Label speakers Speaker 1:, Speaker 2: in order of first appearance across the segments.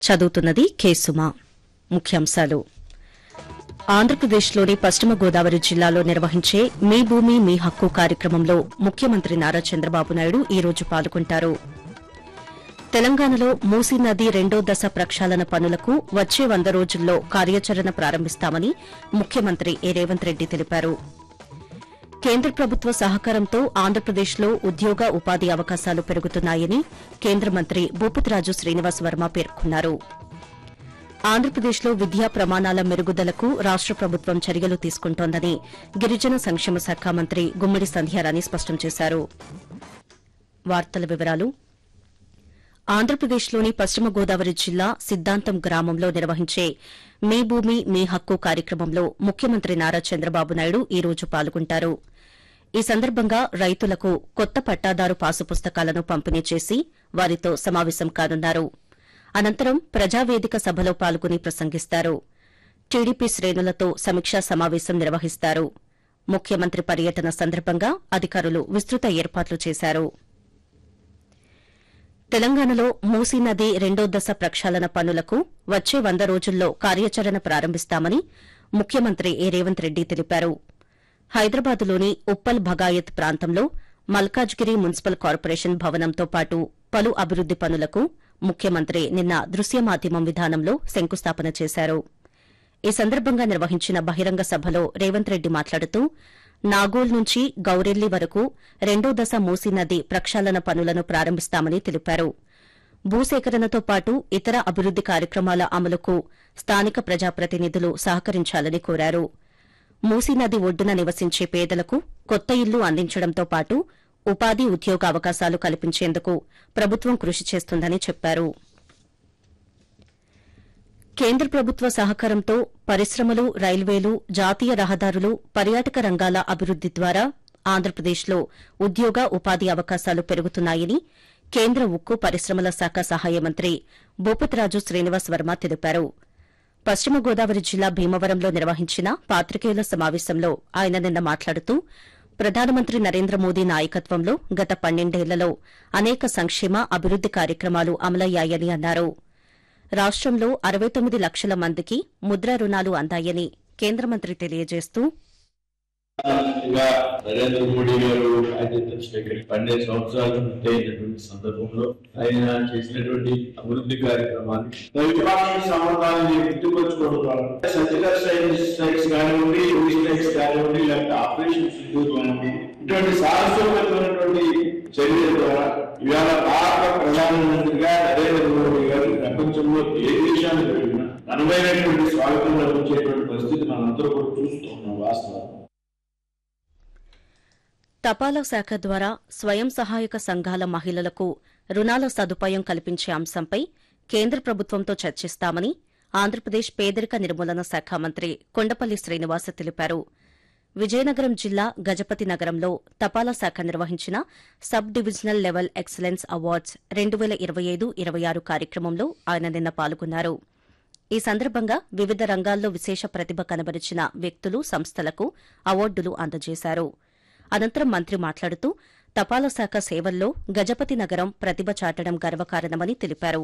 Speaker 1: చదువుతున్నది కేసుమా ముఖ్యాంశాలు ఆంధ్రప్రదేశ్లోని పశ్చిమ గోదావరి జిల్లాలో నిర్వహించే మీ భూమి మీ హక్కు కార్యక్రమంలో ముఖ్యమంత్రి నారా చంద్రబాబు నాయుడు ఈ రోజు పాల్గొంటారు తెలంగాణలో మూసీ నది రెండో దశ ప్రక్షాళన పనులకు వచ్చే వంద రోజుల్లో కార్యాచరణ ప్రారంభిస్తామని ముఖ్యమంత్రి ఏ రేవంత్ రెడ్డి తెలిపారు కేంద్ర ప్రభుత్వ సహకారంతో ఆంధ్రప్రదేశ్లో ఉద్యోగ ఉపాధి అవకాశాలు పెరుగుతున్నాయని కేంద్ర మంత్రి భూపతిరాజు శ్రీనివాస్ వర్మ పేర్కొన్నారు ఆంధ్రప్రదేశ్లో విద్యా ప్రమాణాల మెరుగుదలకు రాష్ట ప్రభుత్వం చర్యలు తీసుకుంటోందని గిరిజన సంక్షేమ శాఖ మంత్రి గుమ్మడి సంధ్యారాణి స్పష్టం చేశారు వార్తల వివరాలు ఆంధ్రప్రదేశ్లోని పశ్చిమ గోదావరి జిల్లా సిద్దాంతం గ్రామంలో నిర్వహించే మీ భూమి మీ హక్కు కార్యక్రమంలో ముఖ్యమంత్రి నారా చంద్రబాబు నాయుడు ఈ రోజు పాల్గొంటారు ఈ సందర్భంగా రైతులకు కొత్త పట్టాదారు పాసు పుస్తకాలను పంపిణీ చేసి వారితో సమావేశం కానున్నారు అనంతరం ప్రజావేదిక సభలో పాల్గొని ప్రసంగిస్తారు టీడీపీ శ్రేణులతో సమీక్షా సమావేశం నిర్వహిస్తారు ముఖ్యమంత్రి పర్యటన సందర్భంగా అధికారులు విస్తృత ఏర్పాట్లు చేశారు తెలంగాణలో మూసీ నది రెండో దశ ప్రక్షాళన పనులకు వచ్చే వంద రోజుల్లో కార్యాచరణ ప్రారంభిస్తామని ముఖ్యమంత్రి ఏ రేవంత్ రెడ్డి తెలిపారు హైదరాబాద్లోని ఉప్పల్ భగాయత్ ప్రాంతంలో మల్కాజ్గిరి మున్సిపల్ కార్పొరేషన్ భవనంతో పాటు పలు అభివృద్ది పనులకు ముఖ్యమంత్రి నిన్న దృశ్య మాధ్యమం విధానంలో శంకుస్థాపన చేశారు ఈ సందర్భంగా నిర్వహించిన బహిరంగ సభలో రేవంత్ రెడ్డి మాట్లాడుతూ నాగోల్ నుంచి గౌరెల్లి వరకు రెండో దశ మూసీ నది ప్రక్షాళన పనులను ప్రారంభిస్తామని తెలిపారు భూసేకరణతో పాటు ఇతర అభివృద్ది కార్యక్రమాల అమలుకు స్థానిక ప్రజాప్రతినిధులు సహకరించాలని కోరారు మూసీ నది ఒడ్డున నివసించే పేదలకు కొత్త ఇల్లు అందించడంతో పాటు ఉపాధి ఉద్యోగ అవకాశాలు కల్పించేందుకు ప్రభుత్వం కృషి చేస్తుందని చెప్పారు కేంద్ర ప్రభుత్వ సహకారంతో పరిశ్రమలు రైల్వేలు జాతీయ రహదారులు పర్యాటక రంగాల అభివృద్ది ద్వారా ఆంధ్రప్రదేశ్లో ఉద్యోగ ఉపాధి అవకాశాలు పెరుగుతున్నాయని కేంద్ర ఉక్కు పరిశ్రమల శాఖ సహాయ మంత్రి భూపతిరాజు శ్రీనివాస్ వర్మ తెలిపారు పశ్చిమ గోదావరి జిల్లా భీమవరంలో నిర్వహించిన పాత్రికేయుల సమావేశంలో ఆయన నిన్న మాట్లాడుతూ ప్రధానమంత్రి నరేంద్ర మోదీ నాయకత్వంలో గత పన్నెండేళ్లలో అనేక సంక్షేమ అభివృద్ది కార్యక్రమాలు అమలయ్యాయని అన్నారు రాష్టంలో అరవై తొమ్మిది లక్షల మందికి ముద్ర రుణాలు అందాయని కేంద్ర మంత్రి తెలియజేస్తూ
Speaker 2: ప్రధానమంత్రిగా నరేంద్ర మోడీ గారు బాధ్యతలు స్వీకరించి పన్నెండు సంవత్సరాలు పూర్తయినటువంటి సందర్భంలో ఆయన చేసినటువంటి అభివృద్ధి కార్యక్రమాలు ద్వైపాక్షిక సంబంధాన్ని గుర్తుకొచ్చుకోవడం ద్వారా సర్జికల్ స్ట్రైక్స్ స్ట్రైక్స్ కానివ్వండి రూల్ స్ట్రైక్స్ కానివ్వండి లేకపోతే ఆపరేషన్ సింధూర్ కానివ్వండి ఇటువంటి సాహసోపేతమైనటువంటి చర్యల ద్వారా ఇవాళ భారత ప్రధానమంత్రిగా నరేంద్ర మోడీ గారు ప్రపంచంలో ఏ దేశానికి వెళ్ళినా అనువైనటువంటి స్వాగతం లభించేటువంటి పరిస్థితి మనందరూ కూడా చూస్తున్నాం వాస్తవం
Speaker 1: తపాలా శాఖ ద్వారా స్వయం సహాయక సంఘాల మహిళలకు రుణాల సదుపాయం కల్పించే అంశంపై కేంద్ర ప్రభుత్వంతో చర్చిస్తామని ఆంధ్రప్రదేశ్ పేదరిక నిర్మూలన శాఖ మంత్రి కొండపల్లి శ్రీనివాస తెలిపారు విజయనగరం జిల్లా గజపతి నగరంలో తపాలా శాఖ నిర్వహించిన sub divisional level excellence awards రెండు వేల ఇరవై ఐదు ఇరవై ఆరు కార్యక్రమంలో ఆయన నిన్న పాల్గొన్నారు ఈ సందర్భంగా వివిధ రంగాల్లో విశేష ప్రతిభ కనబరిచిన వ్యక్తులు సంస్థలకు అవార్డులు అందజేశారు అనంతరం మంత్రి మాట్లాడుతూ తపాలా శాఖ సేవల్లో గజపతి నగరం ప్రతిభ చాటడం గర్వకారణమని తెలిపారు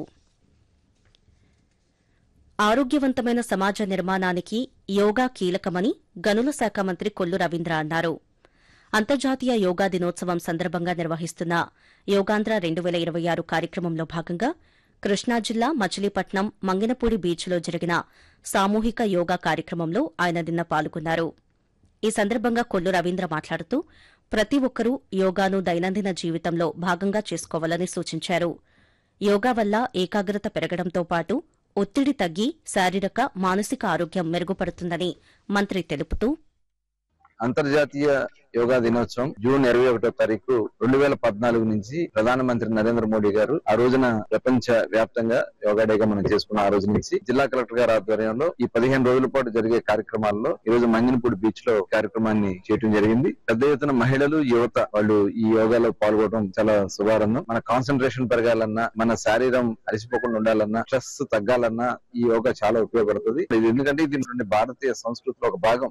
Speaker 1: ఆరోగ్యవంతమైన సమాజ నిర్మాణానికి యోగా కీలకమని గనుల శాఖ మంత్రి కొల్లు రవీంద్ర అన్నారు అంతర్జాతీయ యోగా దినోత్సవం సందర్భంగా నిర్వహిస్తున్న యోగాంధ్ర రెండు వేల ఇరవై ఆరు కార్యక్రమంలో భాగంగా కృష్ణా జిల్లా మచిలీపట్నం మంగినపూడి బీచ్లో జరిగిన సామూహిక యోగా కార్యక్రమంలో ఆయన నిన్న పాల్గొన్నారు ఈ సందర్భంగా కొల్లు రవీంద్ర మాట్లాడుతూ ప్రతి ఒక్కరూ యోగాను దైనందిన జీవితంలో భాగంగా చేసుకోవాలని సూచించారు యోగా వల్ల ఏకాగ్రత పెరగడంతో పాటు ఒత్తిడి తగ్గి శారీరక మానసిక ఆరోగ్యం మెరుగుపడుతుందని మంత్రి తెలుపుతూ
Speaker 3: అంతర్జాతీయ యోగా దినోత్సవం జూన్ ఇరవై ఒకటో తారీఖు రెండు వేల పద్నాలుగు నుంచి ప్రధానమంత్రి నరేంద్ర మోడీ గారు ఆ రోజున ప్రపంచ వ్యాప్తంగా యోగా డేగా మనం చేసుకున్న ఆ రోజు నుంచి జిల్లా కలెక్టర్ గారి ఆధ్వర్యంలో ఈ పదిహేను రోజుల పాటు జరిగే కార్యక్రమాల్లో ఈ రోజు మంగినపూడి బీచ్ లో కార్యక్రమాన్ని చేయడం జరిగింది పెద్ద ఎత్తున మహిళలు యువత వాళ్ళు ఈ యోగాలో పాల్గొనడం చాలా శుభారంభం మన కాన్సన్ట్రేషన్ పెరగాలన్నా మన శరీరం అలసిపోకుండా ఉండాలన్నా స్ట్రెస్ తగ్గాలన్నా ఈ యోగా చాలా ఉపయోగపడుతుంది ఇది ఎందుకంటే ఇది మన భారతీయ సంస్కృతిలో ఒక భాగం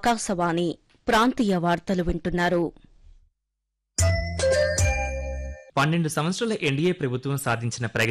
Speaker 1: ఆకాశవాణి ప్రాంతీయ వార్తలు వింటున్నారు
Speaker 4: పన్నెండు సంవత్సరాల ఎన్డీఏ ప్రభుత్వం సాధించిన ప్రగతి